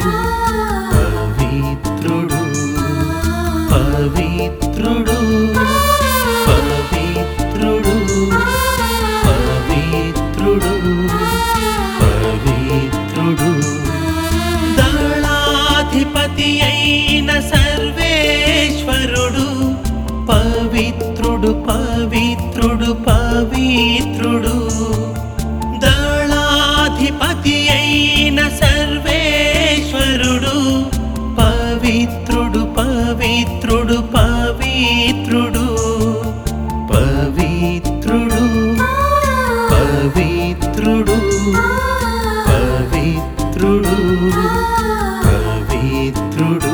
పవిత్రుడు పవిత్రుడు పవిత్రుడు పవిత్రుడు పవిత్రుడు దళాధిపతి అయిన సర్వేశ్వరుడు పవిత్రుడు పవిత్రుడు పవిత్రుడు దళాధిపతి అయిన సర్వేశ్వరుడు పవిత్రుడు పవిత్రుడు పవిత్రుడు పవిత్రుడు పవిత్రుడు పవిత్రుడు పవిత్రుడు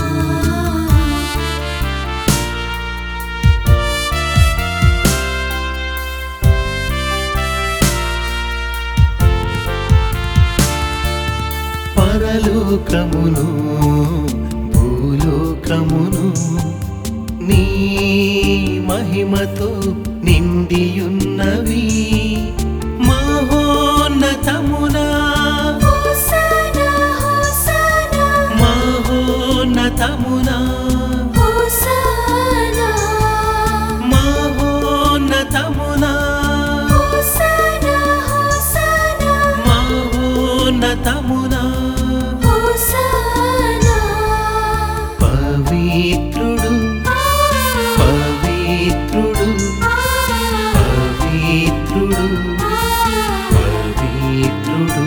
పరలోకమును భూలోకమును నీ మహిమతో నిండియున్నవి మహోన్నతమునా హోసనా హోసనా మహోన్నతమునా హోసనా మహోన్నతమునా హోసనా హోసనా మహోన్నతమునా హోసనా పవిత్రుడు పవిత్రుడు పవిత్రుడు పవిత్రుడు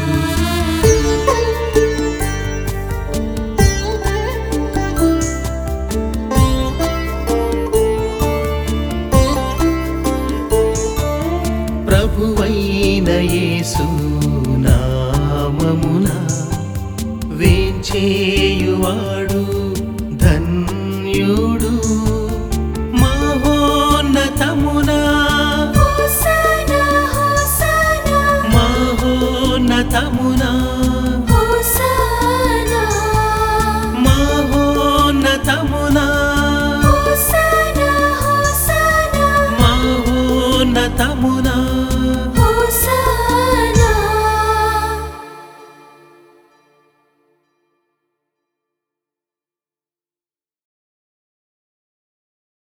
ప్రభువైన యేసు నామమున వేంచేయువాడు ధన్యుడు